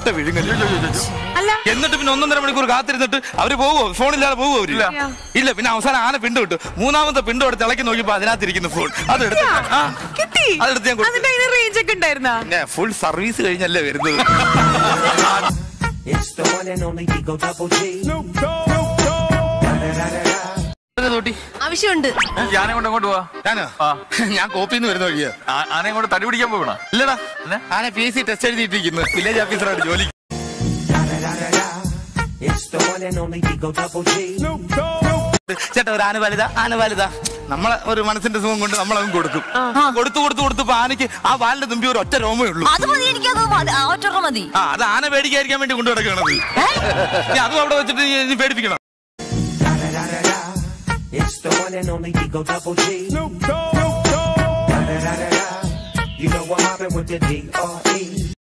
വിഴുങ്ങല് അല്ല എന്നിട്ട് പിന്നെ ഒന്നൊന്നര മണിക്കൂർ കാത്തിരുന്നിട്ട് അവര് പോവോ ഫോണില്ലാതെ പോവോ അവര് ഇല്ല പിന്നെ അവസാനം ആന പിണ്ട് വിട്ടു മൂന്നാമത്തെ പിണ്ട് എടുത്ത് ഇളക്കി നോക്കിയപ്പോ അതിനകത്തിരിക്കുന്ന ഫോൺ അത് എടുത്ത് ആ, കിട്ടി അതെടുത്ത് ഞാൻ കൊടുത്തു. അതിന്റെ അതിന് റേഞ്ച് ഒക്കെ ഉണ്ടായിരുന്നാ പിന്നെ ഫുൾ സർവീസ് കഴിഞ്ഞല്ലേ വരുന്നത് It's the one and only Digo Double G. ഇത് തോട്ടി ആവശ്യമുണ്ട് ഞാനെ കൊണ്ട് അങ്ങോട്ട് പോവാ ഞാനോ ഞാൻ കോപ്പിന്ന് വരുന്ന വഴിയാ ആ- ആനയെ കൊണ്ട് തടി പിടിക്കാൻ പോകണ ഇല്ലടാ പിന്നെ? ആന പി എസ് സി ടെസ്റ്റ് എഴുതിയിട്ടിരിക്കുന്നു വില്ലേജ് ഓഫീസറായിട്ട് ജോലി It's the one and only Digo Double G. ചേട്ടാ ഒരു ആന വലുതാ ആന വലുതാ നമ്മളെ ഒരു മനസ്സിന്റെ സുഖം കൊണ്ട് നമ്മളതും കൊടുക്കും കൊടുത്തു കൊടുത്തു കൊടുത്തപ്പോ ആനയ്ക്ക് ആ വാലിന്റെ തുമ്പി ഒരു ഒറ്റ രോമേ ഉള്ളൂ അത് മതി എനിക്കത് മതി ആ ഒറ്റ മതി ആ അത് ആന പേടിക്കാതിരിക്കാൻ വേണ്ടി കൊണ്ടു നടക്കണത് ഇനി അതും അവിടെ വെച്ചിട്ട് നീ- നീ പേടിപ്പിക്കണം It's the one and only Digo Double G. You know I'm mobbing with the D.R.E.